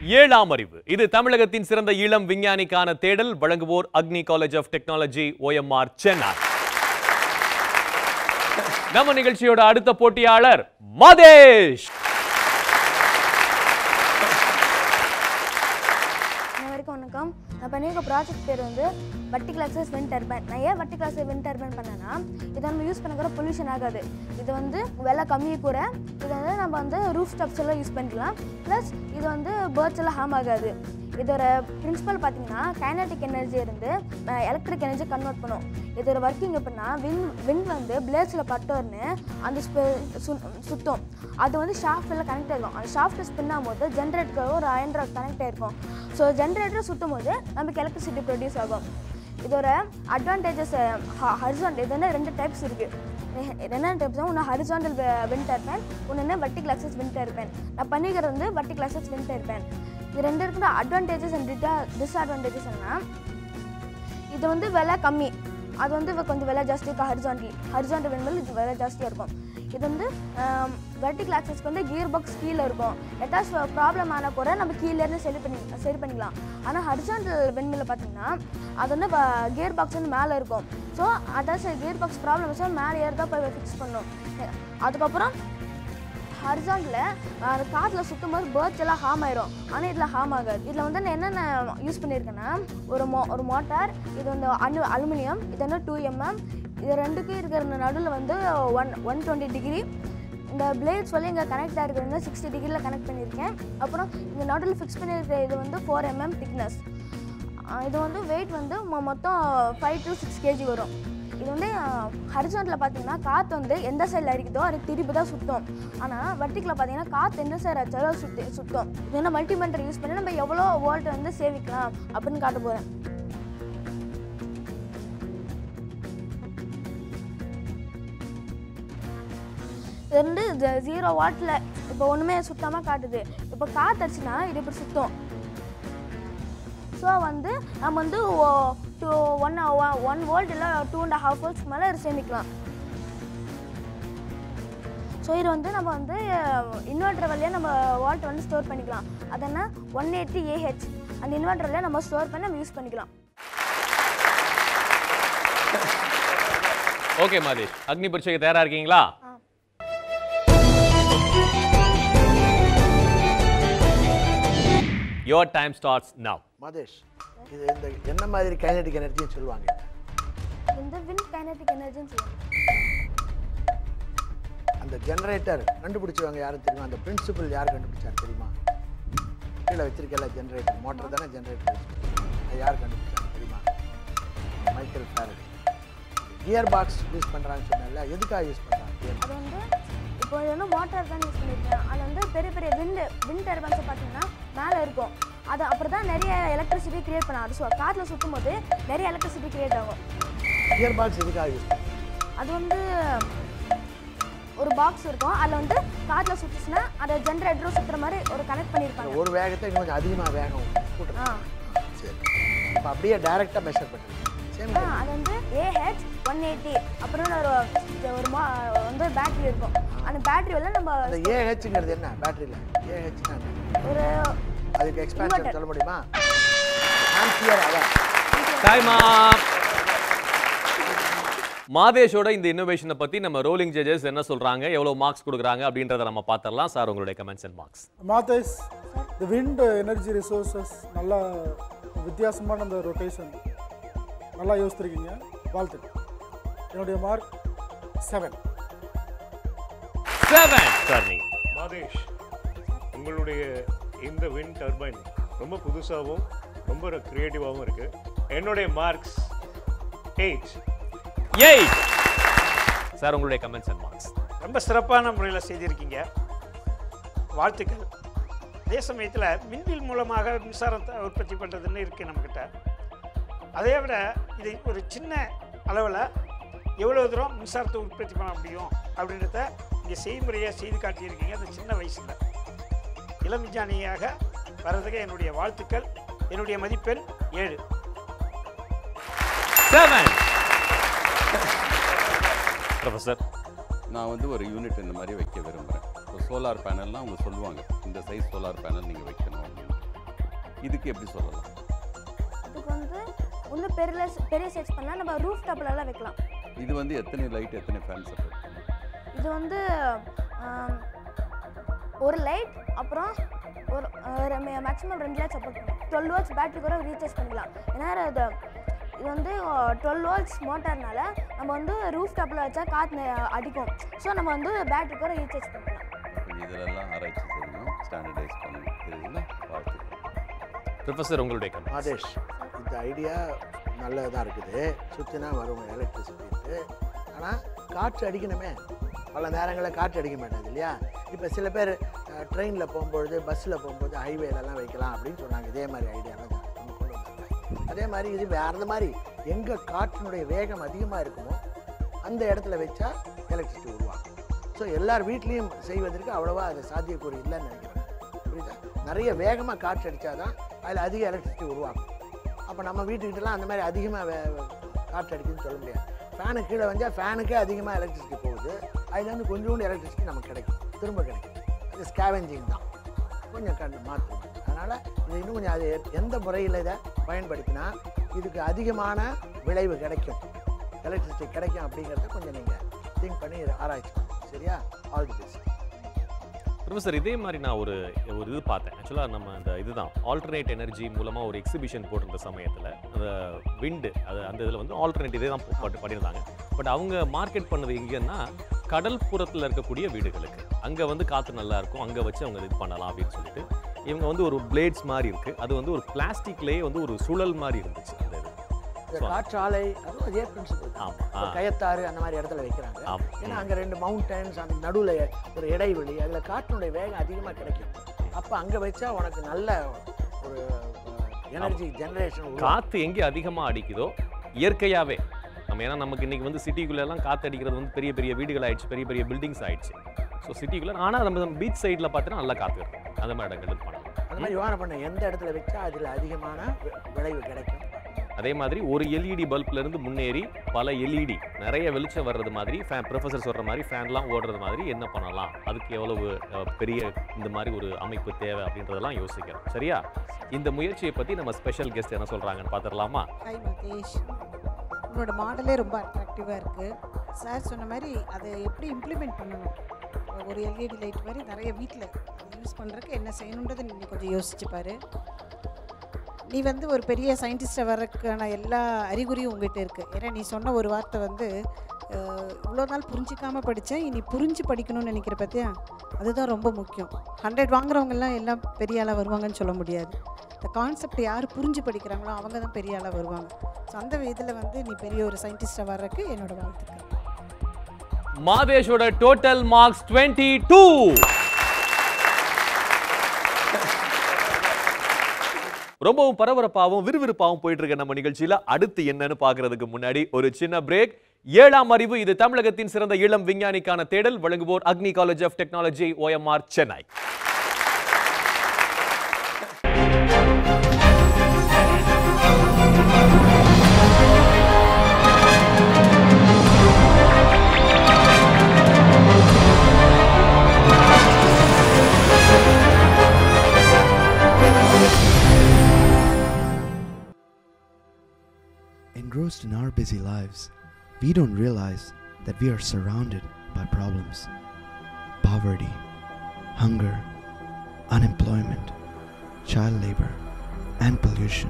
ஏழாம் அறிவு இது தமிழகத்தின் சிறந்த இளம் விஞ்ஞானிக்கான தேடல் வழங்குவோர் Agni college of technology OMR Chennai நம்ம நிகழ்ச்சியோட அடுத்த போட்டியாளர் மதேஷ் அனைவருக்கும் வணக்கம் நான் பண்ணியிருக்க ப்ராஜெக்ட் பேர் வந்து வர்டிகல் அக்சஸ் வின் டர்பைன் நான் ஏன் வர்டிகல் அக்சஸ் வின் டர்பைன் பண்ணேன்னா இதை நம்ம யூஸ் பண்ண கூட பொல்யூஷன் ஆகாது இது வந்து விலை கம்மி கூட இதை வந்து நம்ம வந்து ரூஃப் ஸ்டப்ஸ் எல்லாம் யூஸ் பண்ணிக்கலாம் ப்ளஸ் இது வந்து பேர்ட்ஸ் எல்லாம் ஹார்ம் ஆகாது இதோட பிரின்சிபல் பார்த்தீங்கன்னா கைனட்டிக் எனர்ஜி இருந்து எலக்ட்ரிக் எனர்ஜி கன்வெர்ட் பண்ணும் இதோட ஒர்க்கிங் எப்படின்னா வின் விண்ட் வந்து பிளேட்ஸில் பட்டோர்னு அந்த ஸ்பெ- சு- சுத்தும் அது வந்து ஷாஃப்டில் கனெக்ட் ஆகிருக்கும் அந்த ஷாஃப்ட் ஸ்பின் ஆகும்போது ஜென்ரேட்டருக்கு ஒரு அயன் ராக் கனெக்ட் ஆகிருக்கும் ஸோ ஜென்ரேட்டர் சுற்றும் போது நமக்கு எலக்ட்ரிசிட்டி ப்ரொடியூஸ் ஆகும் இதோட அட்வான்டேஜஸ் ஹரிசான் இது வந்து ரெண்டு டைப்ஸ் இருக்குது என்ன டைப்ஸ் ஒன்று ஹரிசாண்டல் வின் டர்பேன் ஒன்று வர்டிகல் அக்சஸ் வின் டர்பேன் நான் பண்ணிக்கிறது வந்து வர்டிகல் அக்சஸ் வின் டர்பேன் இது ரெண்டு இருக்கிற அட்வான்டேஜஸ் அண்ட் டிஸ்அட்வான்டேஜஸ் என்னன்னா இது வந்து விலை கம்மி அது வந்து வ- கொஞ்சம் விலை ஜாஸ்தி இருக்கும் ஹரிசாண்டல் ஹரிசாண்டல் வேணும்போது இது விலை ஜாஸ்தியாக இருக்கும் இது வந்து வெர்டிகல் ஆக்சஸ்க்கு வந்து கியர் பாக்ஸ் கீழே இருக்கும் ஏதாச்சும் ப்ராப்ளம் ஆனால் கூட நம்ம கீழேருந்து சரி பண்ணி சரி பண்ணிக்கலாம் ஆனால் ஹரிசாண்டல் வெண்மில் பார்த்தீங்கன்னா அது வந்து கியர் பாக்ஸ் வந்து மேலே இருக்கும் ஸோ அதாச்சும் கியர் பாக்ஸ் ப்ராப்ளம் வச்சா மேலே ஏறதா போய் ஃபிக்ஸ் பண்ணும் அதுக்கப்புறம் ஹரிசாண்டில் காற்றுல சுற்றும் போது பேர்ட்ஸ் எல்லாம் ஹார்ம் ஆயிரும் ஆனால் இதில் ஹார்ம் ஆகாது இதில் வந்து நான் என்னென்ன யூஸ் பண்ணியிருக்கேன்னா ஒரு மோ ஒரு மோட்டார் இது வந்து அனு அலுமினியம் இது வந்து டூ எம்எம் இது ரெண்டுக்கும் இருக்கிற நடுவில் வந்து ஒன் ஒன் டுவெண்ட்டி டிகிரி இந்த பிளேட்ஸ் வந்து இங்கே கனெக்ட் ஆகிருக்கிறது சிக்ஸ்டி டிகிரியில் கனெக்ட் பண்ணியிருக்கேன் அப்புறம் இந்த நடுவில் ஃபிக்ஸ் பண்ணியிருக்கிற இது வந்து ஃபோர் எம்எம் திக்னஸ் இது வந்து வெயிட் வந்து மொ- மொத்தம் ஃபைவ் டு சிக்ஸ் கேஜி வரும் இது வந்து ஹரிசாண்டில் பார்த்தீங்கன்னா காற்று வந்து எந்த சைடில் அடிக்குதோ அதுக்கு திருப்பி தான் சுற்றும் ஆனால் வட்டிக்கில் பார்த்தீங்கன்னா காற்று எந்த சைடு அடிச்சாலும் சுற்றி சுற்றும் இது வந்து மல்டிமீட்டர் யூஸ் பண்ணி நம்ம எவ்வளோ வோல்ட் வந்து சேமிக்கலாம் அப்படின்னு காட்ட போகிறேன் இது வந்து ஜீரோ வாட்டில் இப்போ ஒன்றுமே சுத்தமாக காட்டுது இப்போ காற்று அடிச்சுன்னா இது இப்படி சுற்றும் ஸோ வந்து நம்ம வந்து டூ ஒன் ஒன் வோல்ட் இல்லை டூ அண்ட் ஹாஃப் வோல்ட்ஸ்க்கு மேலே சேமிக்கலாம் ஸோ இது வந்து நம்ம வந்து இன்வெர்டர் வழியாக நம்ம வால்ட் வந்து ஸ்டோர் பண்ணிக்கலாம் அது என்ன ஒன் எயிட்டி ஏஹெச் அந்த இன்வெர்டர் வழியாக நம்ம ஸ்டோர் பண்ணி நம்ம யூஸ் பண்ணிக்கலாம் ஓகே மதேஷ் அக்னி பரீட்சைக்கு தயாரா இருக்கீங்களா ஆ. Your time starts now Mathesh இது இந்த என்ன மாதிரி கைனடிக் எனர்ஜின்னு சொல்லுவாங்க இந்த வின் கைனட்டிக் எனர்ஜின்னு சொல்லுவாங்க அந்த ஜெனரேட்டர் கண்டுபிடிச்சவங்க யாரும் தெரியுமா அந்த பிரின்சிபல் யார் கண்டுபிடிச்சாரு தெரியுமா கீழே வச்சிருக்கல ஜெனரேட்டர் மோட்டர் தானே ஜெனரேட்டர் அது யார் கண்டுபிடிச்சாங்க தெரியுமா Michael Faraday gear box use பண்ணுறாங்கன்னு சொன்னல எதுக்காக யூஸ் பண்ணுறாங்க கியர் அது வந்து இப்போ இது வந்து மோட்டார் தான் யூஸ் பண்ணியிருக்கேன் அது வந்து பெரிய பெரிய விண்டு விண்ட் டர்பன்ஸை பார்த்தீங்கன்னா மேலே இருக்கும் அது அப்புறம் தான் நிறைய எலக்ட்ரிசிட்டி கிரியேட் பண்ண அது ஸோ காற்றில் சுற்றும் போது நிறைய எலக்ட்ரிசிட்டி கிரியேட் ஆகும் கியர் பாக்ஸ் எதுக்காக யூஸ் அது வந்து ஒரு பாக்ஸ் இருக்கும் அதில் வந்து காற்றில் சுற்றுச்சுன்னா அதை ஜென்ரேட்டரும் சுற்றுற மாதிரி ஒரு கனெக்ட் பண்ணியிருப்பாங்க ஒரு வேகத்தை இன்னும் கொஞ்சம் அதிகமாக வேகம் ஆ கூட்டுறோம் சரி இப்போ அப்படியே டைரெக்டாக மெஷர் பண்ணுறேன் சேம் அப்புறம் அது வந்து ஏஹெச் ஒன் எயிட்டி அப்புறம் ஒரு இது ஒரு மா வந்து ஒரு பேட்டரி இருக்கும் அந்த பேட்டரி வந்து நம்ம அந்த ஏஹெச்ங்கிறது என்ன பேட்டரியில் ஏஹெச்னா ஒரு அதுக்கு எக்ஸ்பேன்ஷன் சொல்ல முடியுமா ஆம்பியர் அவர் டைம் மாதேஷோட இந்த இன்னோவேஷனை பத்தி நம்ம ரோலிங் ஜட்ஜஸ் என்ன சொல்றாங்க எவ்வளவு மார்க்ஸ் கொடுக்குறாங்க அப்படின்றத நம்ம பார்த்துடலாம் சார் உங்களுடைய கமெண்ட்ஸ் அண்ட் மார்க்ஸ் மாதேஷ் இந்த விண்ட் எனர்ஜி ரிசோர்சஸ் நல்லா வித்தியாசமான அந்த ரொட்டேஷன் நல்லா யோசிச்சிருக்கீங்க வாழ்த்துக்கள் என்னுடைய மார்க் செவன் செவன் சார் நீங்க மாதேஷ் உங்களுடைய இந்த வின் டர்பைன் ரொம்ப புதுசாகவும் ரொம்ப க்ரியேட்டிவாகவும் இருக்குது என்னுடைய மார்க்ஸ் எயிட் எயிட் சார் உங்களுடைய கமெண்ட்ஸ் அண்ட் மார்க்ஸ் ரொம்ப சிறப்பான முறையில் செய்திருக்கீங்க வாழ்த்துக்கள் அதே சமயத்தில் மின்வில் மூலமாக மின்சாரத்தை உற்பத்தி பண்ணுறதுன்னு இருக்குது நம்மக்கிட்ட அதை விட இது ஒரு சின்ன அளவில் எவ்வளோ தூரம் மின்சாரத்தை உற்பத்தி பண்ண முடியும் அப்படின்றத இங்கே செய்முறையாக செய்து காட்டியிருக்கீங்க அந்த சின்ன வயசில் இளம் விஞ்ஞானியாக வர்றதுக்கு என்னுடைய வாழ்த்துக்கள் என்னுடைய மதிப்பெண் ஏழு செவன் ப்ரொஃபசர் நான் வந்து ஒரு யூனிட் இந்த மாதிரி வைக்க விரும்புகிறேன் இப்போ சோலார் பேனல்லாம் அவங்க சொல்லுவாங்க இந்த சைஸ் சோலார் பேனல் நீங்கள் வைக்கணும் அப்படின்னு இதுக்கு எப்படி சொல்லலாம் இதுக்கு வந்து இன்னும் பெரிய பெரிய சைஸ் பண்ணால் நம்ம ரூஃப் டாப்லலாம் வைக்கலாம் இது வந்து எத்தனை லைட் எத்தனை ஃபேன் சப்போர்ட் இது வந்து ஆம், ஒரு லைட் அப்புறம் ஒரு மேக்ஸிமம் ரெண்டு லைட் சப்போர்ட் பண்ணும் டுவெல் வாட்ஸ் பேட்டரி கூட ரீசார்ஜ் பண்ணிக்கலாம் ஏன்னா இது இது வந்து டுவெல் வாட்ஸ் மோட்டார்னால நம்ம வந்து ரூஃப் டாப்பில் வச்சா காற்று அடிக்கும் ஸோ நம்ம வந்து பேட்டரி கூட ரீசார்ஜ் பண்ணிக்கலாம் இதிலெல்லாம் ஆராய்ச்சி செய்யணும் ஸ்டாண்டர்டைஸ் பண்ணணும் தெரியுதுங்களா வாழ்த்துக்கள் ப்ரொஃபஸர் உங்களுடைய comment. மாதேஷ் இந்த ஐடியா நல்லதாக இருக்குது சுற்றினா வரும் எலக்ட்ரிசிட்டின்ட்டு ஆனால் காற்று அடிக்கணுமே பல நேரங்களில் காற்று அடிக்க மாட்டேங்குது இல்லையா இப்போ சில பேர் ட்ரெயினில் போகும்பொழுது பஸ்ஸில் போகும்போது ஹைவேலலாம் வைக்கலாம் அப்படின்னு சொன்னாங்க இதே மாதிரி ஐடியாலாம் தான் அவங்க கொண்டு வந்தாங்க அதே மாதிரி இது வேறு மாதிரி எங்கே காற்றினுடைய வேகம் அதிகமாக இருக்குமோ அந்த இடத்துல வச்சா எலக்ட்ரிசிட்டி உருவாகும் ஸோ எல்லார் வீட்லேயும் செய்வதற்கு அவ்வளோவா அது சாத்தியக்கூறு இல்லைன்னு நினைக்கிறேன் புரியுதா நிறைய வேகமாக காற்று அடித்தாதான் அதில் அதிக எலக்ட்ரிசிட்டி உருவாகும் அப்போ நம்ம வீட்டுக்கிட்டலாம் அந்த மாதிரி அதிகமாக வே காற்று அடிக்குதுன்னு சொல்ல முடியாது ஃபேனு கீழே வந்தால் ஃபேனுக்கே அதிகமாக எலக்ட்ரிசிட்டி போகுது அதுலேருந்து கொஞ்சோண்டு எலக்ட்ரிசிட்டி நமக்கு கிடைக்கும் திரும்ப கிடைக்கும் அது ஸ்கேவெஞ்சிங் தான் கொஞ்சம் கண்டு மாற்றும் அதனால் இது இன்னும் கொஞ்சம் அது எந்த முறையில் இதை பயன்படுத்தினா இதுக்கு அதிகமான விளைவு கிடைக்கும் எலக்ட்ரிசிட்டி கிடைக்கும் அப்படிங்கிறத கொஞ்சம் நீங்கள் திங்க் பண்ணி ஆராய்ச்சி பண்ணுங்க சரியா ஆல் தி பெஸ்ட் ப்ரொஃபஸர் இதே மாதிரி நான் ஒரு ஒரு இது பார்த்தேன் ஆக்சுவலாக நம்ம அந்த இதுதான் ஆல்டர்னேட் எனர்ஜி மூலமாக ஒரு எக்ஸிபிஷன் போட்டிருந்த சமயத்தில் அந்த விண்டு அது அந்த இதில் வந்து ஆல்டர்னேட் இதே தான் போ- போட்டு பண்ணியிருந்தாங்க பட் அவங்க மார்க்கெட் பண்ணது எங்கன்னா கடல் புறத்தில் இருக்கக்கூடிய வீடுகளுக்கு அங்கே வந்து காற்று நல்லா இருக்கும் அங்கே வச்சு அவங்க இது பண்ணலாம் அப்படின்னு சொல்லிட்டு இவங்க வந்து ஒரு பிளேட்ஸ் மாதிரி இருக்குது அது வந்து ஒரு பிளாஸ்டிக்லேயே வந்து ஒரு சுழல் மாதிரி இருந்துச்சு அந்த இது இந்த So- காற்று ஆலை அதுவும் அதே பிரின்சிபல் தான் ஆமாம் இப்போ கயத்தாறு அந்த மாதிரி இடத்துல வைக்கிறாங்க ஆமாம் ஏன்னா அங்கே ரெண்டு மவுண்டன்ஸ் அந்த நடுவில் ஒரு இடைவெளி அதில் காற்றினுடைய வேகம் அதிகமாக கிடைக்கும் அப்போ அங்கே வச்சா உனக்கு நல்ல ஒரு எனர்ஜி ஜெனரேஷன் காற்று எங்கே அதிகமாக அடிக்குதோ இயற்கையாகவே நம்ம ஏன்னா நமக்கு இன்னைக்கு வந்து சிட்டிக்குள்ள எல்லாம் காற்று அடிக்கிறது வந்து பெரிய பெரிய வீடுகள் ஆயிடுச்சு பெரிய பெரிய பில்டிங்ஸ் ஆயிடுச்சு ஸோ சிட்டிக்குள்ள ஆனால் நம்ம பீச் சைடில் பார்த்தீங்கன்னா நல்லா காற்று இருக்கும் அந்த மாதிரி இடங்கள் இது பண்ணலாம் அந்த மாதிரி யோசனை பண்ண எந்த இடத்துல வச்சா அதில் அதிகமான வி- விளைவு கிடைக்கும் அதே மாதிரி ஒரு எல்இடி பல்ப்ல இருந்து முன்னேறி பல எல்இடி நிறைய வெளிச்சம் வர்றது மாதிரி ஃபேன் ப்ரொஃபஸர் சொல்ற மாதிரி ஃபேன்லாம் ஓடுறது மாதிரி என்ன பண்ணலாம் அதுக்கு எவ்வளவு அஹ், பெரிய இந்த மாதிரி ஒரு அமைப்பு தேவை அப்படின்றதெல்லாம் யோசிக்கிறோம் சரியா இந்த முயற்சியை பத்தி நம்ம ஸ்பெஷல் கெஸ்ட் என்ன சொல்றாங்கன்னு பார்த்துடலாமா ஹாய் மகேஷ் உங்களோட மாடலே ரொம்ப அட்ராக்டிவாக இருக்குது சார் சொன்ன மாதிரி அதை எப்படி இம்ப்ளிமெண்ட் பண்ணணும் ஒரு எல்இடி லைட் மாதிரி நிறைய வீட்டில் யூஸ் பண்ணுறதுக்கு என்ன செய்யணுன்றதை நீங்கள் கொஞ்சம் யோசிச்சு பாரு நீ வந்து ஒரு பெரிய சயின்டிஸ்டாக வர்றதுக்கான எல்லா அறிகுறியும் உங்ககிட்ட இருக்குது ஏன்னா நீ சொன்ன ஒரு வார்த்தை வந்து அஹ், இவ்வளோ நாள் புரிஞ்சிக்காம படித்தேன் இனி புரிஞ்சு படிக்கணும்னு நினைக்கிற பார்த்தியா அதுதான் ரொம்ப முக்கியம் ஹண்ட்ரட் வாங்குறவங்கெல்லாம் எல்லாம் பெரிய ஆளாக வருவாங்கன்னு சொல்ல முடியாது இந்த கான்செப்ட் யார் புரிஞ்சு படிக்கிறாங்களோ அவங்க தான் பெரிய ஆளாக வருவாங்க ஸோ அந்த இதில் வந்து நீ பெரிய ஒரு சயின்டிஸ்டாக வர்றதுக்கு என்னோட வாழ்த்துக்கள் மாதேஷோட டோட்டல் மார்க்ஸ் டுவெண்ட்டி டூ ரொம்பவும் பரபரப்பாகவும் விறுவிறுப்பாகவும் போயிட்டு இருக்க நம்ம நிகழ்ச்சியில அடுத்து என்னன்னு பார்க்கிறதுக்கு முன்னாடி ஒரு சின்ன பிரேக் ஏழாம் அறிவு இது தமிழகத்தின் சிறந்த இளம் விஞ்ஞானிக்கான தேடல் வழங்குவோர் Agni college of technology OMR Chennai Engrossed in our busy lives, we don't realize that we are surrounded by problems poverty, hunger, unemployment, child labor, and pollution.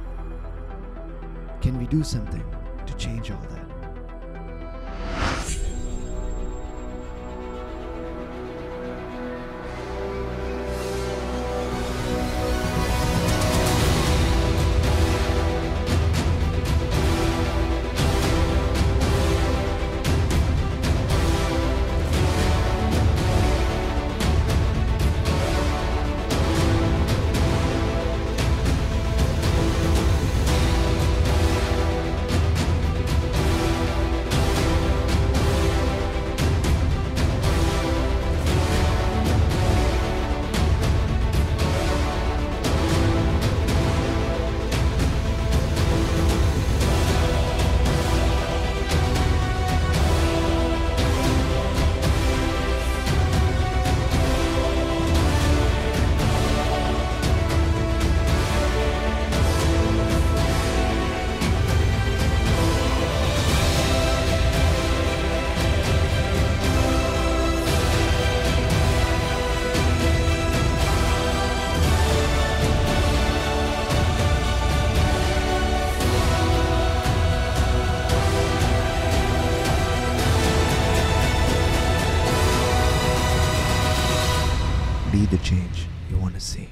Can we do something to change all that? be the change you want to see.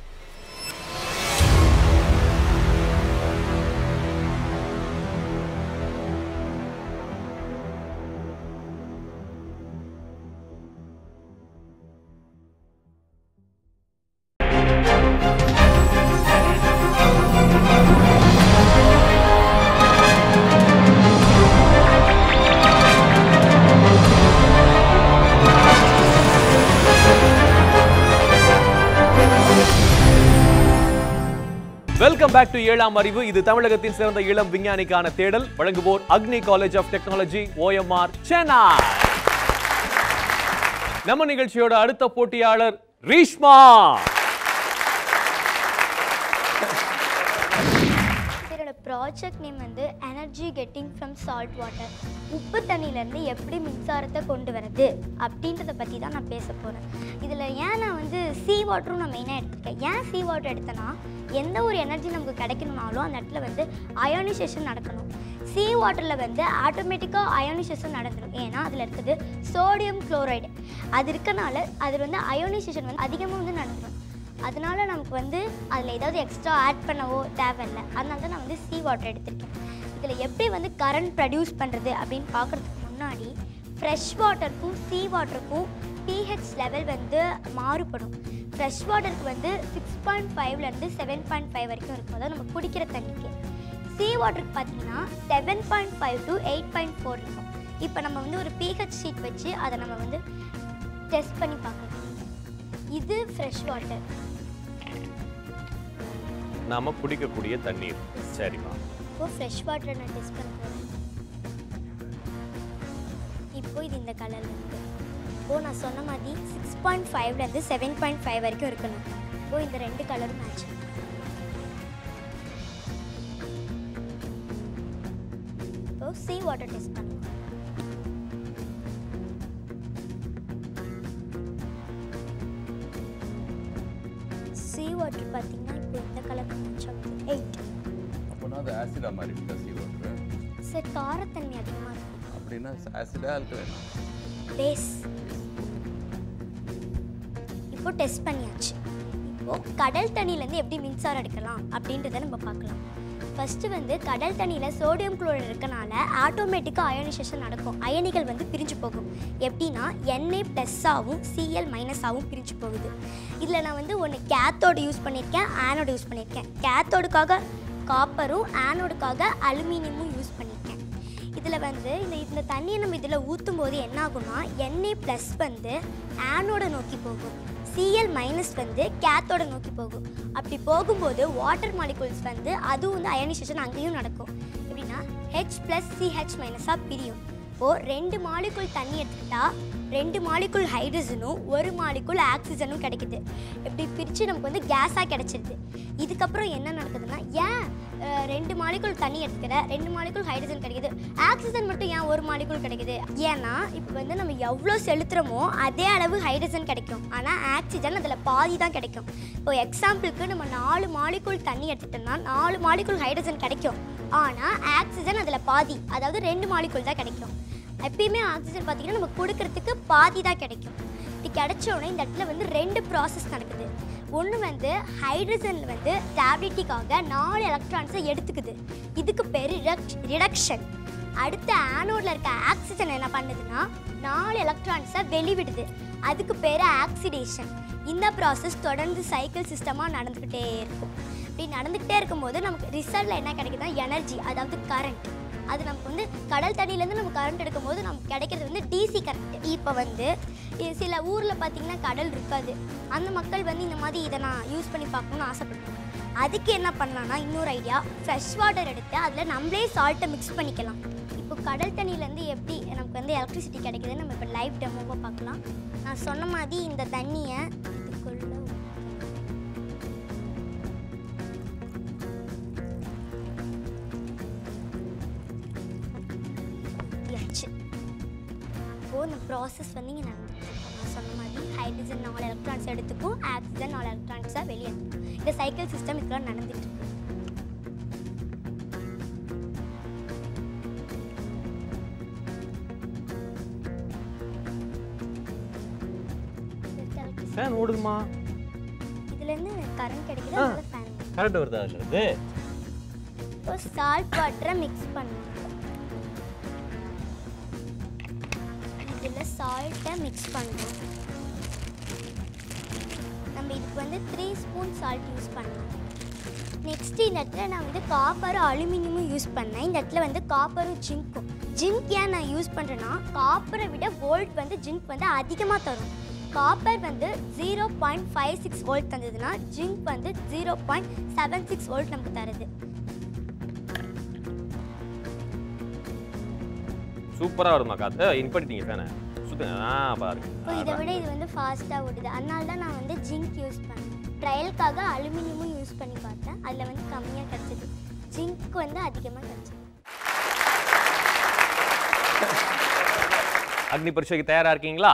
Welcome back to ஏழாம் அறிவு இது தமிழகத்தின் சிறந்த இளம் விஞ்ஞானிக்கான தேடல் வழங்குவோர் Agni college of technology OMR Chennai நம்ம நிகழ்ச்சியோட அடுத்த போட்டியாளர் ரீஷ்மா இதோட ப்ராஜெக்ட் நேம் வந்து energy getting from salt water உப்பு தண்ணியிலேருந்து எப்படி மின்சாரத்தை கொண்டு வரது அப்படின்றத பற்றி தான் நான் பேச போகிறேன் இதில் ஏன் நான் வந்து சீ வாட்டரும் நான் மெயினாக எடுத்திருக்கேன் ஏன் சீ வாட்டர் எடுத்தேன்னா எந்த ஒரு எனர்ஜி நமக்கு கிடைக்கணும்னாலும் அந்த இடத்துல வந்து அயோனைசேஷன் நடக்கணும் சீ வாட்டரில் வந்து ஆட்டோமேட்டிக்காக அயோனைசேஷன் நடந்துடும் ஏன்னா அதில் இருக்குது சோடியம் குளோரைடு அது இருக்கனால அது வந்து அயோனைசேஷன் வந்து அதிகமாக வந்து நடந்துடும் அதனால நமக்கு வந்து அதில் ஏதாவது எக்ஸ்ட்ரா ஆட் பண்ணவோ தேவையில்லை அதனால தான் நான் வந்து சீ வாட்டர் எடுத்திருக்கேன் இதில் எப்படி வந்து கரண்ட் ப்ரொடியூஸ் பண்ணுறது அப்படின்னு பார்க்குறதுக்கு முன்னாடி ஃப்ரெஷ் வாட்டருக்கும் சீ வாட்டருக்கும் பிஹெச் லெவல் வந்து மாறுபடும் ஃப்ரெஷ் வாட்டருக்கு வந்து சிக்ஸ் பாயிண்ட் ஃபைவ்லேருந்து செவன் பாயிண்ட் ஃபைவ் வரைக்கும் இருக்கும் அதாவது நம்ம குடிக்கிற தண்ணிக்கு சீ வாட்டருக்கு பார்த்தீங்கன்னா seven point five to eight point four இருக்கும் இப்போ நம்ம வந்து ஒரு பிஹெச் ஷீட் வச்சு அதை நம்ம வந்து டெஸ்ட் பண்ணி பார்க்கலாம் இது ஃப்ரெஷ் வாட்டர் நாம குடிக்கக்கூடிய தண்ணீர் சரிம்மா இப்போ ஃப்ரெஷ் வாட்டரை நான் டெஸ்ட் பண்ண போகிறேன் இப்போ இது இந்த கலரில் இருக்கு இப்போ நான் சொன்ன மாதிரி சிக்ஸ் பாயிண்ட் ஃபைவ்லேருந்து செவன் பாயிண்ட் ஃபைவ் வரைக்கும் இருக்கணும் இப்போ இந்த ரெண்டு கலரும் மேட்ச் இப்போ சீ வாட்டர் டெஸ்ட் பண்ணலாம் சீ வாட்டர் பார்த்தீங்கன்னா இப்போ இந்த கலர் மேட்ச் ஆகுது எயிட் அப்போனா அது ஆசிடா மாதிரி இருக்கா சீ வாட்டர் சார் காரத்தன்மை அதிகமாக இருக்கும் அப்படின்னா ஆசிடா alkaline பேஸ் இப்போ டெஸ்ட் பண்ணியாச்சு இப்போ கடல் தண்ணியிலேருந்து எப்படி மின்சாரம் எடுக்கலாம் அப்படின்றத நம்ம பார்க்கலாம் ஃபஸ்ட்டு வந்து கடல் தண்ணியில் சோடியம் குளோரைடு இருக்கனால ஆட்டோமேட்டிக்காக அயனைசேஷன் நடக்கும் அயனிகள் வந்து பிரிஞ்சு போகும் எப்படின்னா என்ஏ ப்ளஸ்ஸாகவும் சிஎல் மைனஸாகவும் பிரிஞ்சு போகுது இதில் நான் வந்து ஒன்று கேத்தோடு யூஸ் பண்ணியிருக்கேன் ஆனோடு யூஸ் பண்ணியிருக்கேன் கேத்தோடுக்காக காப்பரும் ஆனோடுக்காக அலுமினியமும் யூஸ் பண்ணியிருக்கேன் இதில் வந்து இந்த இந்த தண்ணியை நம்ம இதில் ஊற்றும் போது என்ன ஆகும்னா என்ஏ ப்ளஸ் வந்து ஆனோட நோக்கி போகும் சிஎல் மைனஸ் வந்து கேத்தோட நோக்கி போகும் அப்படி போகும்போது வாட்டர் மாலிகூல்ஸ் வந்து அதுவும் வந்து அயனைசேஷன் அங்கேயும் நடக்கும் எப்படின்னா ஹெச் ப்ளஸ் சிஹெச் மைனஸாக பிரியும் இப்போது ரெண்டு மாலிகுல் தண்ணி எடுத்துக்கிட்டா ரெண்டு மாலிகுல் ஹைட்ரஜனும் ஒரு மாலிகுல் ஆக்சிஜனும் கிடைக்குது இப்படி பிரித்து நமக்கு வந்து கேஸாக கிடைச்சிருது இதுக்கப்புறம் என்ன நடக்குதுன்னா ஏன் அஹ், ரெண்டு மாலிகுல் தண்ணி எடுத்துக்கிற ரெண்டு மாலிகுல் ஹைட்ரஜன் கிடைக்குது ஆக்சிஜன் மட்டும் ஏன் ஒரு மாலிகுல் கிடைக்குது ஏன்னா இப்போ வந்து நம்ம எவ்வளோ செலுத்துகிறோமோ அதே அளவு ஹைட்ரஜன் கிடைக்கும் ஆனால் ஆக்சிஜன் அதில் பாதி தான் கிடைக்கும் இப்போ எக்ஸாம்பிளுக்கு நம்ம நாலு மாலிகுல் தண்ணி எடுத்துட்டோம்னா நாலு மாலிகுல் ஹைட்ரஜன் கிடைக்கும் ஆனால் ஆக்சிஜன் அதில் பாதி அதாவது ரெண்டு மாலிகுல் தான் கிடைக்கும் எப்பயுமே ஆக்சிஜன் பார்த்தீங்கன்னா நம்ம கொடுக்கறதுக்கு பாதி தான் கிடைக்கும் இப்படி கிடைச்ச உடனே இந்த இடத்துல வந்து ரெண்டு ப்ராசஸ் நடக்குது ஒன்று வந்து ஹைட்ரஜனில் வந்து ஸ்டாபிலிட்டிக்காக நாலு எலக்ட்ரான்ஸை எடுத்துக்குது இதுக்கு பேர் ரிடக்ஷன் அடுத்த ஆனோடில் இருக்க ஆக்சிஜன் என்ன பண்ணுதுன்னா நாலு எலக்ட்ரான்ஸை வெளிவிடுது அதுக்கு பேர் ஆக்சிடேஷன் இந்த ப்ராசஸ் தொடர்ந்து சைக்கிள் சிஸ்டமாக நடந்துக்கிட்டே இருக்கும் இப்படி நடந்துக்கிட்டே இருக்கும்போது நமக்கு ரிசல்ட்டில் என்ன கிடைக்குதுன்னா எனர்ஜி அதாவது கரண்ட் அது நமக்கு வந்து கடல் தண்ணியிலேருந்து நம்ம கரண்ட் எடுக்கும்போது நமக்கு கிடைக்கிறது வந்து டிசி கரண்ட் இப்போ வந்து இ- சில ஊரில் பார்த்தீங்கன்னா கடல் இருக்காது அந்த மக்கள் வந்து இந்த மாதிரி இதை நான் யூஸ் பண்ணி பார்க்கணும்னு ஆசைப்படுறாங்க அதுக்கு என்ன பண்ணலாம்னா இன்னொரு ஐடியா ஃப்ரெஷ் வாட்டர் எடுத்து அதில் நம்மளே சால்ட்டை மிக்ஸ் பண்ணிக்கலாம் இப்போ கடல் தண்ணியிலேருந்து எப்படி நமக்கு வந்து எலக்ட்ரிசிட்டி கிடைக்குதுன்னு நம்ம இப்போ லைவ் டெமோவாக பார்க்கலாம் நான் சொன்ன மாதிரி இந்த தண்ணியை இதுக்குள்ள ஊற்றியாச்சு இப்போது இந்த ப்ராசஸ் வந்து இங்கே நடந்துட்டு இருக்கு. நான் சொன்ன மாதிரி ஹைட்ரஜன் நாலு எலக்ட்ரான்ஸ் எடுத்துக்கும் ஆக்சிஜன் நாலு எலக்ட்ரான்ஸாக வெளியே எடுத்துக்கும் இந்த சைக்கிள் சிஸ்டம் இதுக்கெல்லாம் நடந்துட்டு இருக்கு இதுக்கு electricity ஃபேன் ஓடுதுமா இதுலேருந்து எனக்கு கரண்ட் கிடைக்குது அதனால ஃபேன் கரண்ட் வருதா இல்லை இது இப்போ சால்ட் வாட்டரை மிக்ஸ் பண்ணணும் இதில் சால்ட்டை மிக்ஸ் பண்ணணும் நம்ம இதுக்கு வந்து த்ரீ ஸ்பூன் சால்ட் யூஸ் பண்ணலாம் நெக்ஸ்ட் இந்த இடத்துல நான் வந்து காப்பரும் அலுமினியமும் யூஸ் பண்ணேன் இந்த இடத்துல வந்து காப்பரும் ஜிங்க்கும் ஜிங்க் ஏன் நான் யூஸ் பண்ணுறேன்னா காப்பரை விட வோல்ட் வந்து ஜிங்க் வந்து அதிகமாக தரும் காப்பர் வந்து zero point five six volt தந்ததுன்னா ஜிங்க் வந்து zero point seven six volt நமக்கு தருது சூப்பராக வருமா காத்து இன்படிட்டீங்க ஃபேனை சுத்த ஆ பாருங்க இப்போ இதை விட இது வந்து ஃபாஸ்ட்டாக ஓடுது அதனால தான் நான் வந்து ஜிங்க் யூஸ் பண்ணேன் ட்ரையலுக்காக அலுமினியமும் யூஸ் பண்ணி பார்த்தேன் அதில் வந்து கம்மியாக கிடச்சிது ஜிங்க் வந்து அதிகமாக கிடச்சிது அக்னி பரீட்சைக்கு தயாரா இருக்கீங்களா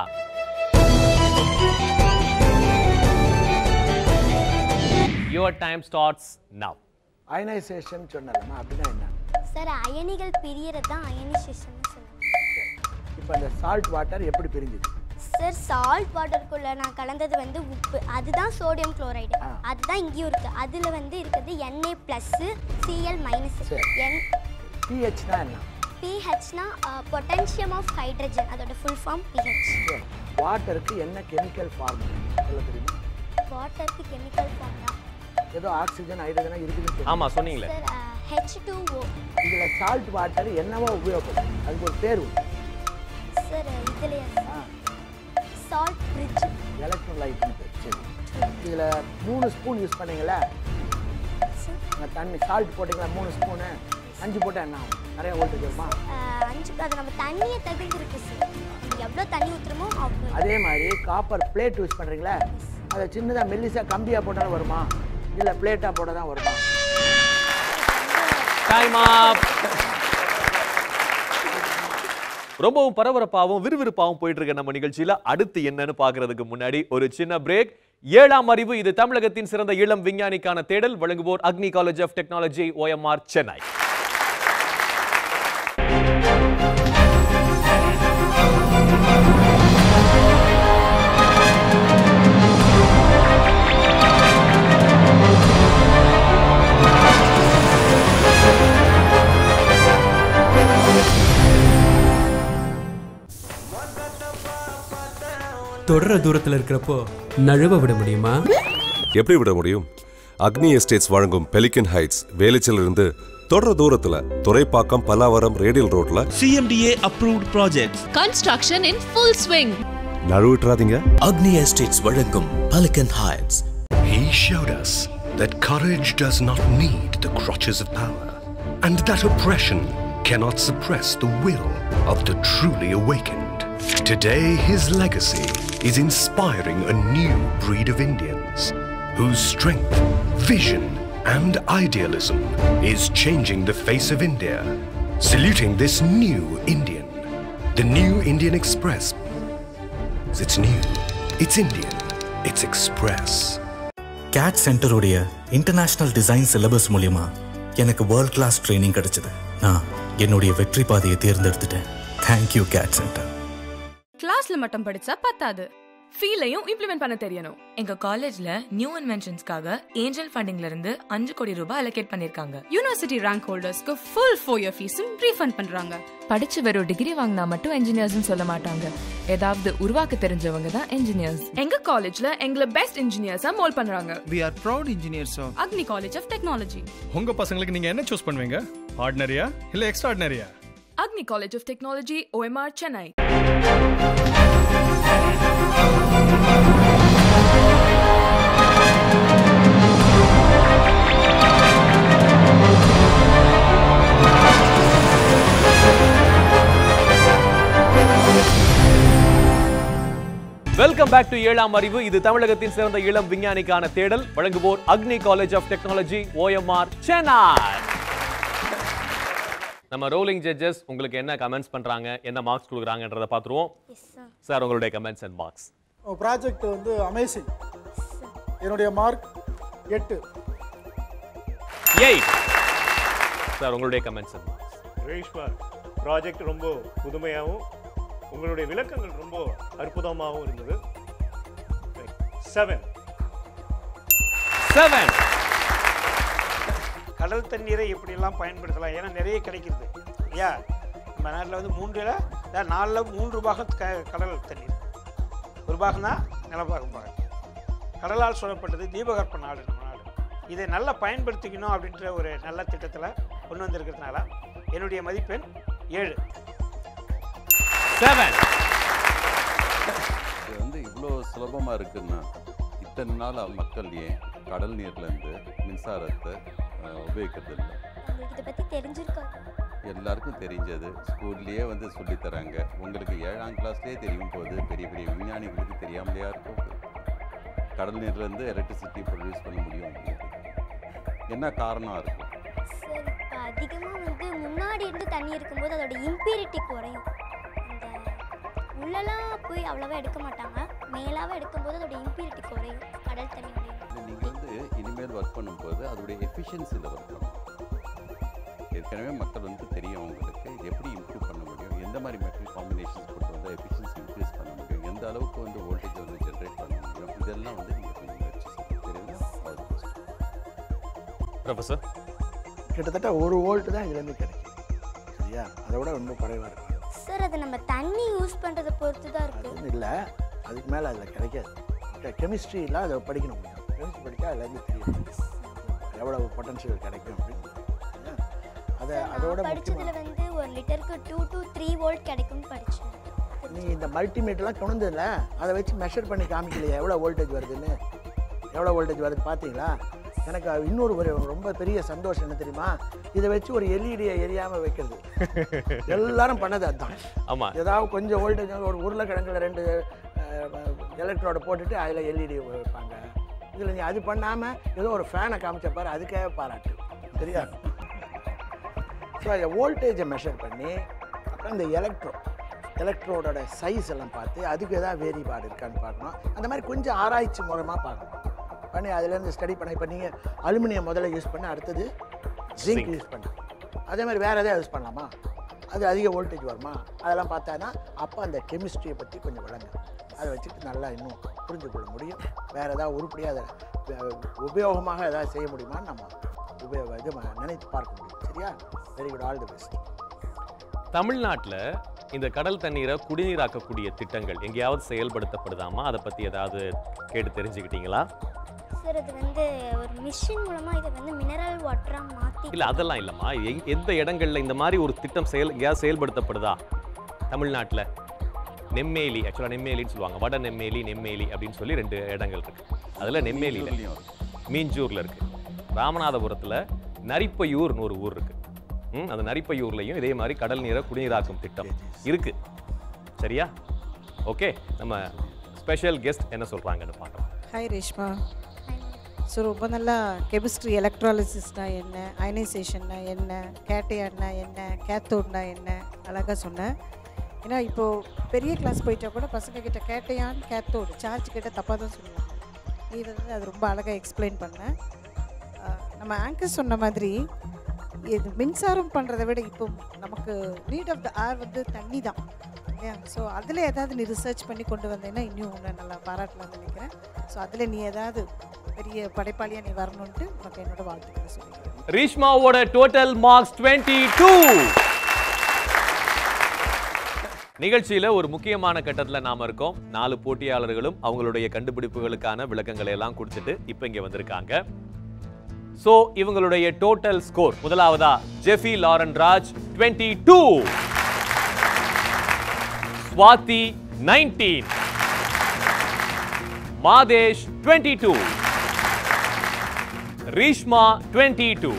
your time starts now ionisation சொன்னலம்மா அப்படின்னா என்ன சார் அயனிகள் பிரியறது தான் அயனிசேஷன் சொல்லுவாங்க இப்போ அந்த சால்ட் வாட்டர் எப்படி பிரிஞ்சுது சார் சால்ட் வாட்டருக்குள்ள நான் கலந்தது வந்து உப்பு அதுதான் சோடியம் குளோரைடு ஆ. அதுதான் இங்கேயும் இருக்கு அதில் வந்து இருக்கிறது Na ப்ளஸ்ஸு சிஎல் மைனஸ் சரி. என் பிஹெச்னா என்ன பிஹெச்னா பொட்டன்ஷியம் ஆஃப் ஹைட்ரஜன் அதோட ஃபுல் ஃபார்ம் பிஹெச் சரி வாட்டருக்கு என்ன கெமிக்கல் ஃபார்முலா சொல்ல தெரியுமா வாட்டருக்கு கெமிக்கல் ஃபார்ம் தான் ஏதோ ஆக்சிஜன் ஹைட்ரஜனா இருக்குதுன்னு ஆமா சொன்னீங்களே சார் ஹெச் டூ ஓ இதில் சால்ட் வாட்டர் என்னவோ உபயோகப்படும் அதுக்கு ஒரு பேர் உண்டு சார் இதுலையா ஆ சால்ட் பிரிட்ஜ் எலக்ட்ரோலைட்னு பேர் சரி இதில் மூணு ஸ்பூன் யூஸ் பண்ணீங்களா அந்த தண்ணி சால்ட் போட்டிங்களா மூணு ஸ்பூனு அஞ்சு போட்டால் என்ன ஆகும் நிறைய வோல்டேஜ் வருமா அஞ்சு அது நம்ம தண்ணியை தகுந்து இருக்கு சார் நம்ம எவ்வளோ தண்ணி ஊற்றுறோமோ அவ்வளோ அதே மாதிரி காப்பர் பிளேட் யூஸ் பண்ணுறீங்களா அதை சின்னதாக மெல்லிசா கம்பியாக போட்டாலும் வருமா இல்லை பிளேட்டாக போட தான் வருமா டைம் அப் ரொம்பவும் பரபரப்பாகவும் விறுவிறுப்பாகவும் போயிட்டு இருக்க நம்ம நிகழ்ச்சியில அடுத்து என்னன்னு பார்க்கிறதுக்கு முன்னாடி ஒரு சின்ன பிரேக் ஏழாம் அறிவு இது தமிழகத்தின் சிறந்த இளம் விஞ்ஞானிக்கான தேடல் வழங்குவோர் Agni college of technology OMR Chennai தொடர தூரத்துல இருக்கிறப்போ நழுவ விட முடியுமா எப்படி விட முடியும் அக்னி எஸ்டேட்ஸ் வழங்கும் பெலிகன் ஹைட்ஸ் வேலைச்சிலிருந்து தொடர தூரத்துல துறைப்பாக்கம் பல்லாவரம் ரேடியல் ரோட்ல CMDA approved projects. Construction in full swing. நழுவிட்டுறாதீங்க Agni Estates வழங்கும் Pelican Heights. He showed us that courage does not need the crutches of power, and that oppression cannot suppress the will of the truly awakened. Today, his legacy is inspiring a new breed of Indians whose strength, vision, and idealism is changing the face of India. Saluting this new Indian, the new Indian Express. It's new, it's Indian, it's Express. CAD சென்டருடைய international design syllabus மூலியமா எனக்கு world class training கிடைச்சது நான் என்னுடைய வெற்றி பாதையை தேர்ந்தெடுத்துட்டேன் thank you gate centre கிளாஸ்ல மட்டும் படிச்சா பத்தாது ஃபீலையும் இம்ப்ளிமெண்ட் பண்ண தெரியணும் எங்க காலேஜ்ல நியூ இன்வென்ஷன்ஸ்க்காக ஏஞ்சல் ஃபண்டிங்ல இருந்து அஞ்சு கோடி ரூபாய் அலோகேட் பண்ணிருக்காங்க யூனிவர்சிட்டி ரேங்க் ஹோல்டர்ஸ்க்கு ஃபுல் ஃபோர் இயர் ஃபீஸும் ரீஃபண்ட் பண்றாங்க படிச்சு வெறும் டிகிரி வாங்கினா மட்டும் என்ஜினியர்ஸ்னு சொல்ல மாட்டாங்க ஏதாவது உருவாக்க தெரிஞ்சவங்க தான் என்ஜினியர்ஸ் எங்க காலேஜ்ல எங்களை பெஸ்ட் இன்ஜினியர்ஸா மோல் பண்றாங்க we are proud engineers Agni college of technology உங்க பசங்களுக்கு நீங்க என்ன சூஸ் பண்ணுவீங்க ஆர்டினரியா இல்ல எக்ஸ்ட்ரா ஆர்டினரியா Agni college of technology OMR Chennai welcome back to ஏழாம் அறிவு இது தமிழகத்தின் சிறந்த இளம் விஞ்ஞானிக்கான தேடல் வழங்குவோர் Agni college of technology OMR Chennai நம்ம ரோலிங் ஜட்ஜஸ் உங்களுக்கு என்ன கமெண்ட்ஸ் பண்றாங்க என்ன மார்க்ஸ் கொடுக்குறாங்கன்றத பார்த்துருவோம் சார் உங்களுடைய கமெண்ட்ஸ் அண்ட் மார்க்ஸ் ப்ராஜெக்ட் வந்து அமேசிங் என்னுடைய மார்க் எட்டு ஏய் சார் உங்களுடைய comments and marks Reshma project ரொம்ப புதுமையாகவும் உங்களுடைய விளக்கங்கள் ரொம்ப அற்புதமாகவும் இருந்தது செவன் செவன் கடல் தண்ணீரை எப்படியெல்லாம் பயன்படுத்தலாம் ஏன்னா நிறைய கிடைக்கிறது இல்லையா நம்ம நாட்டில் வந்து மூன்றில் அதாவது நாலில் மூன்று பாகம் க கடல் தண்ணீர் ஒரு பாகம் தான் நிலப்பாகம் பாகம் கடலால் சூழப்பட்டது தீபகற்ப நாடு நம்ம நாடு இதை நல்லா பயன்படுத்திக்கணும் அப்படின்ற ஒரு நல்ல திட்டத்தில் கொண்டு வந்திருக்கிறதுனால என்னுடைய மதிப்பெண் ஏழு செவன் இது வந்து இவ்வளோ சுலபமாக இருக்குன்னா இத்தனை நாள் மக்கள் ஏன் கடல் நீர்லேருந்து மின்சாரத்தை அஹ், உபயோகிக்கிறது இல்லை உங்களுக்கு இதை பற்றி தெரிஞ்சிருக்காது எல்லாருக்கும் தெரிஞ்சது ஸ்கூல்லேயே வந்து சொல்லித் தராங்க உங்களுக்கு ஏழாம் கிளாஸ்லேயே தெரியும் போது பெரிய பெரிய விஞ்ஞானிகளுக்கு தெரியாமலையா இருக்கும் கடல் நீர்லேருந்து எலக்ட்ரிசிட்டி ப்ரொடியூஸ் பண்ண முடியும் உங்களுக்கு. என்ன காரணம் இருக்கும் சார் இப்போ அதிகமாக வந்து முன்னாடி இருந்து தண்ணி இருக்கும்போது அதோட இம்பியூரிட்டி குறையும் அந்த உள்ளலாம் போய் அவ்வளோவா எடுக்க மாட்டாங்க மேலாக எடுக்கும்போது அதோட இம்பியூரிட்டி குறையும் கடல் தண்ணியோட நீங்கள் வந்து இனிமேல் ஒர்க் பண்ணும்போது அதோடைய எஃபிஷியன்சியில் ஒர்க் பண்ணணும் ஏற்கனவே மக்கள் வந்து தெரியும் அவங்களுக்கு இது எப்படி இம்ப்ரூவ் பண்ண முடியும் எந்த மாதிரி மெட்டீரியல் காம்பினேஷன்ஸ் கொண்டு வந்தால் எஃபிஷியன்சி இன்க்ரீஸ் பண்ண முடியும் எந்த அளவுக்கு வந்து வோல்டேஜ் வந்து ஜென்ரேட் பண்ண முடியும் இதெல்லாம் வந்து நீங்கள் கொஞ்சம் முயற்சி செய்யணும் தெரியுங்களா All the best. ப்ரொஃபஸர் கிட்டத்தட்ட ஒரு வோல்ட் தான் இதுலேருந்து கிடைக்கும் சரியா அதை விட இன்னும் குறைவாக இருக்கும் சார் அது நம்ம தண்ணி யூஸ் பண்ணுறதை பொறுத்து தான் இருக்குது அது இல்லை அதுக்கு மேலே அதில் கிடைக்காது கெமிஸ்ட்ரியில் அதை படிக்கணும் கொஞ்சம் கெமிஸ்ட்ரி படித்தா அதுலேருந்து தெரியும் எவ்வளவு பொட்டன்ஷியல் கிடைக்கும் அப்படின்னு சரியா? அதை அதோட முக்கியமாக படிச்சதுல வந்து ஒரு லிட்டருக்கு டூ to த்ரீ வோல்ட் கிடைக்கும்னு படிச்சேன் நீ இந்த மல்டிமீட்டர்லாம் கொண்டுல அதை வச்சு மெஷர் பண்ணி காமிக்கலையே எவ்வளோ வோல்டேஜ் வருதுன்னு எவ்வளோ வோல்டேஜ் வருது பார்த்தீங்களா எனக்கு இன்னொரு ஒரு ரொம்ப பெரிய சந்தோஷம் என்ன தெரியுமா இதை வச்சு ஒரு எல்இடியை எரியாமல் வைக்கிறது எல்லாரும் பண்ணது அதுதான் ஆமா ஏதாவது கொஞ்சம் வோல்டேஜ் ஒரு உருளைக்கிழங்குல ரெண்டு எலக்ட்ரோட போட்டுட்டு அதில் எல்இடி வைப்பாங்க இதில் நீ அது பண்ணாமல் ஏதோ ஒரு ஃபேனை காமிச்ச பாரு அதுக்கே பாராட்டு சரியா ஸோ அதை வோல்டேஜை மெஷர் பண்ணி அப்புறம் இந்த எலக்ட்ரோ எலக்ட்ரோடோட சைஸ் எல்லாம் பார்த்து அதுக்கு ஏதாவது வேறுபாடு இருக்கான்னு பார்க்கணும் அந்த மாதிரி கொஞ்சம் ஆராய்ச்சி மூலமாக பார்க்கணும் பண்ணி அதுலேருந்து ஸ்டடி பண்ண இப்போ நீங்கள் அலுமினியம் முதல்ல யூஸ் பண்ண அடுத்தது ஜிங்க் யூஸ் பண்ண அதே மாதிரி வேறு எதாவது யூஸ் பண்ணலாமா அது அதிக வோல்டேஜ் வருமா அதெல்லாம் பார்த்தானா அப்போ அந்த கெமிஸ்ட்ரியை பற்றி கொஞ்சம் விளங்கும் அதை வச்சுட்டு நல்லா இன்னும் புரிஞ்சு கொள்ள முடியும் வேறு ஏதாவது உருப்படியாக அதை வே- உபயோகமாக ஏதாவது செய்ய முடியுமான்னு நம்ம உபயோக இது ம- நினைத்து பார்க்க முடியும் சரியா very good all the best தமிழ்நாட்டில் இந்த கடல் தண்ணீரை குடிநீராக்கக்கூடிய திட்டங்கள் எங்கேயாவது செயல்படுத்தப்படுதாமா அதை பற்றி ஏதாவது கேட்டு தெரிஞ்சுக்கிட்டீங்களா சார் அது வந்து ஒரு மிஷின் மூலமா இதை வந்து மினரல் வாட்டரா மாத்தி இல்லை அதெல்லாம் இல்லைம்மா எங் எந்த இடங்கள்ல இந்த மாதிரி ஒரு திட்டம் செயல் எங்கேயாவது செயல்படுத்தப்படுதா தமிழ்நாட்டில் நெம்மேலி ஆக்சுவலாக நெம்மேலின்னு சொல்லுவாங்க வட நெம்மேலி நெம்மேலி அப்படின்னு சொல்லி ரெண்டு இடங்கள் இருக்கு அதில் நெம்மேலியில் மீஞ்சூர்லயும் மீஞ்சூரில் இருக்கு ராமநாதபுரத்தில் நரிப்பையூர்னு ஒரு ஊர் இருக்கு ம் அந்த நரிப்பையூர்லையும் இதே மாதிரி கடல் நீரை குடிநீராக்கும் திட்டம் இருக்கு சரியா ஓகே நம்ம ஸ்பெஷல் கெஸ்ட் என்ன சொல்றாங்கன்னு பார்க்கலாம் ஹாய் ரேஷ்மா ஸோ ரொம்ப நல்லா கெமிஸ்ட்ரி எலக்ட்ராலிசிஸ்னா என்ன அயனைசேஷன்னா என்ன கேட்டையான்னா என்ன கேத்தோட்னா என்ன அழகாக சொன்னேன் ஏன்னா இப்போது பெரிய கிளாஸ் போயிட்டா கூட பசங்க கிட்ட கேட்டையான் கேத்தோடு சார்ஜ் கிட்ட தப்பாக தான் சொல்லுவாங்க நீ வந்து அது ரொம்ப அழகாக எக்ஸ்பிளைன் பண்ண அஹ், நம்ம ஆங்கர் சொன்ன மாதிரி இது மின்சாரம் பண்ணுறதை விட இப்போ நமக்கு நீட் ஆஃப் த ஆர் வந்து தண்ணி தான் இல்லையா ஸோ அதில் ஏதாவது நீ ரிசர்ச் பண்ணி கொண்டு வந்தேன்னா இன்னும் உன்னை நல்லா பாராட்டலாம்னு நினைக்கிறேன் ஸோ அதில் நீ ஏதாவது பெரிய படைப்பாளியாக நீ வரணுன்ட்டு உனக்கு என்னோட வாழ்த்துக்களை சொல்லிக்கிறேன் ரீஷ்மாவோட டோட்டல் மார்க்ஸ் டுவெண்ட்டி டூ நிகழ்ச்சியில ஒரு முக்கியமான கட்டத்துல நாம இருக்கோம் நாலு போட்டியாளர்களும் அவங்களுடைய கண்டுபிடிப்புகளுக்கான விளக்கங்களை எல்லாம் கொடுத்துட்டு இப்ப இங்க வந்திருக்காங்க சோ இவங்களுடைய டோட்டல் ஸ்கோர் முதலாவதா Jeffy Lauren Raj twenty two Swathi nineteen Madesh twenty two Reeshma twenty two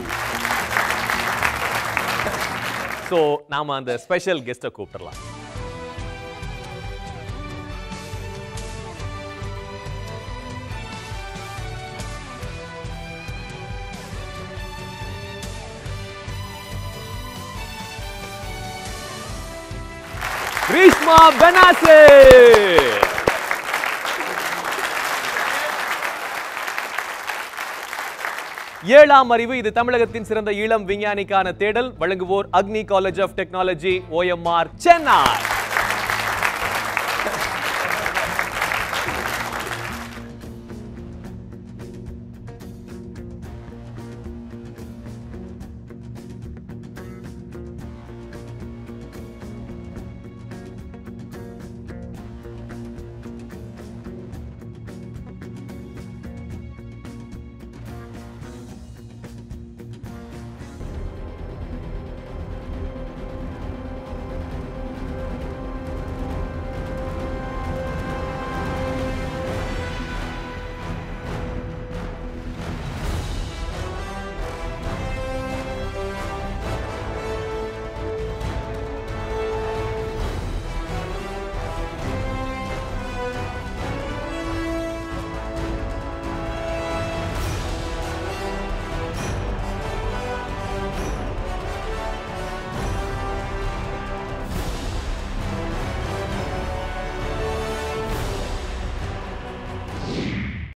so நாம அந்த ஸ்பெஷல் கெஸ்ட்டை கூப்பிடலாம் ரீஷ்மா பெனாசே ஏழாம் அறிவு இது தமிழகத்தின் சிறந்த இளம் விஞ்ஞானிக்கான தேடல் வழங்குவோர் Agni college of technology OMR Chennai